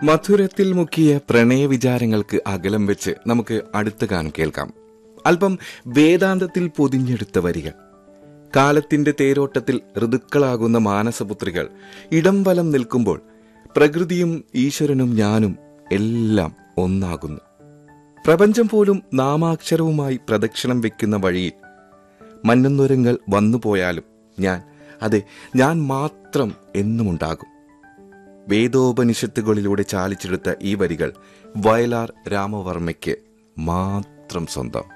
മധുരത്തിൽ മുക്കിയ പ്രണയ വിചാരങ്ങൾക്ക് അകലം വെച്ച് നമുക്ക് അടുത്ത ഗാനം കേൾക്കാം അല്പം വേദാന്തത്തിൽ പൊതിഞ്ഞെടുത്ത വരികൾ കാലത്തിന്റെ തേരോട്ടത്തിൽ ഋതുക്കളാകുന്ന മാനസപുത്രികൾ ഇടം വലം നിൽക്കുമ്പോൾ പ്രകൃതിയും ഈശ്വരനും ഞാനും എല്ലാം ഒന്നാകുന്നു പ്രപഞ്ചം പോലും നാമാക്ഷരവുമായി പ്രദക്ഷിണം വെക്കുന്ന വഴിയിൽ മഞ്ഞുനുരങ്ങൾ വന്നുപോയാലും ഞാൻ അതെ ഞാൻ മാത്രം എന്നുമുണ്ടാകും വേദോപനിഷത്തുകളിലൂടെ ചാലിച്ചെടുത്ത ഈ വരികൾ വയലാർ രാമവർമ്മയ്ക്ക് മാത്രം സ്വന്തം